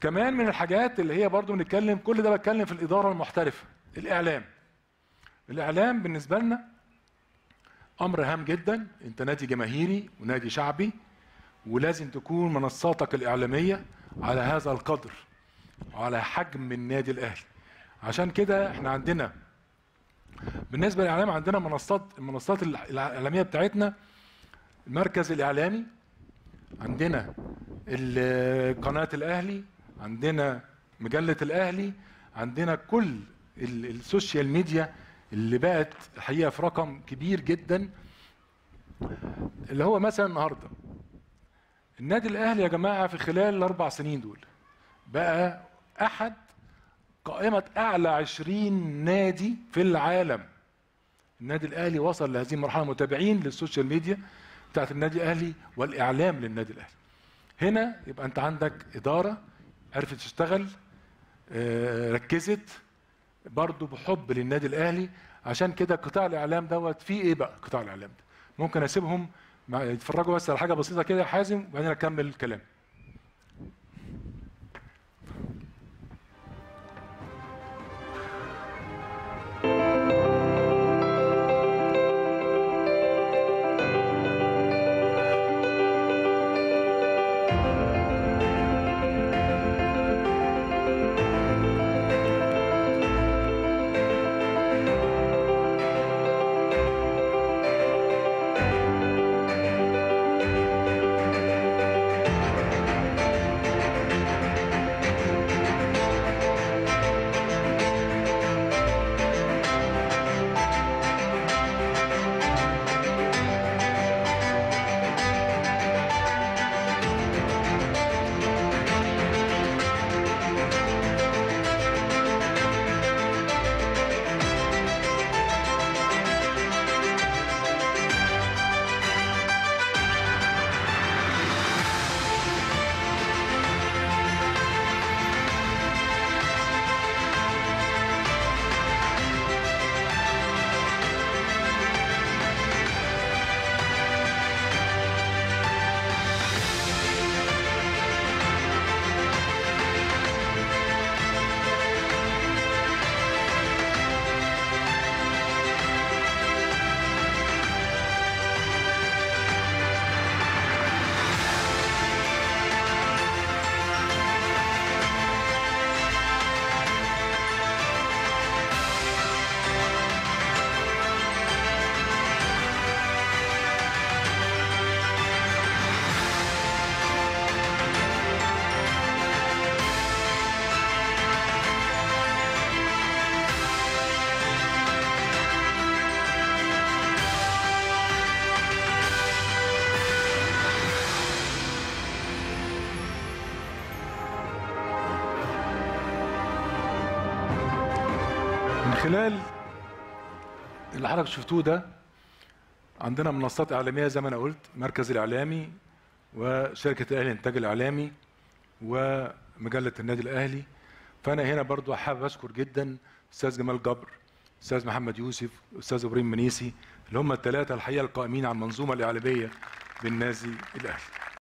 كمان من الحاجات اللي هي برضو بنتكلم كل ده بتكلم في الاداره المحترفه الاعلام الاعلام بالنسبه لنا امر هام جدا انت نادي جماهيري ونادي شعبي ولازم تكون منصاتك الاعلاميه على هذا القدر وعلى حجم النادي الاهلي عشان كده احنا عندنا بالنسبه للاعلام عندنا منصات المنصات الاعلاميه بتاعتنا المركز الاعلامي عندنا ال- قناه الاهلي عندنا مجله الاهلي عندنا كل ال- السوشيال ميديا اللي بقت الحقيقه في رقم كبير جدا اللي هو مثلا النهارده النادي الاهلي يا جماعه في خلال الاربع سنين دول بقى احد قائمه اعلى 20 نادي في العالم النادي الاهلي وصل لهذه المرحله متابعين للسوشيال ميديا بتاعت النادي الاهلي والاعلام للنادي الاهلي هنا يبقى انت عندك اداره عرفت تشتغل آه، ركزت برضه بحب للنادي الاهلي عشان كده قطاع الاعلام دوت فيه ايه بقى قطاع الاعلام ده ممكن اسيبهم مع- يتفرجوا بس على حاجه بسيطه كده يا حازم وبعدين اكمل الكلام من خلال اللي حضرتك شفتوه ده عندنا منصات اعلاميه زي ما انا قلت مركز الاعلامي وشركه الاهلي للانتاج الاعلامي ومجله النادي الاهلي فانا هنا برضو حابب اشكر جدا استاذ جمال جبر استاذ محمد يوسف استاذ ابراهيم منيسي اللي هم الثلاثه الحقيقه القائمين على المنظومه الاعلاميه بالنادي الاهلي